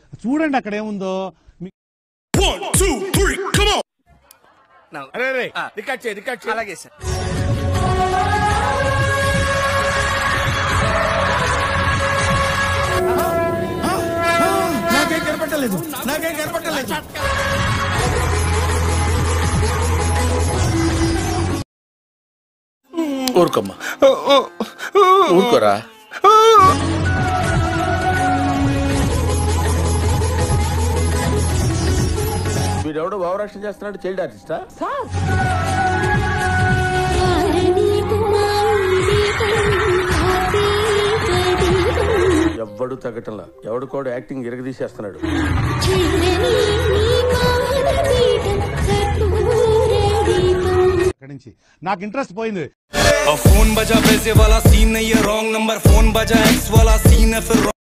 చూడండి అక్కడ ఏముందో మీ- అరే రే రికార్డ్ చేయి రికార్డ్ చేయి అలాగే సార్ నాకేం కనపట్టలేదు నాకేం కనపట్టలేదు ఊరుకోమ్మా ఊరుకోరా వీడెవడో భావరక్షణ చేస్తున్నాడు చైల్డ్ ఆర్టిస్టా ఎవ్వడు తగ్గటంలా ఎవడు కూడా యాక్టింగ్ ఇరగదీసేస్తున్నాడు అక్కడి నుంచి నాకు ఇంట్రెస్ట్ పోయింది फोन बजा पैसे वाला सीन नहीं है रॉन्ग नंबर फोन बजा एक्स वाला सीन है फिर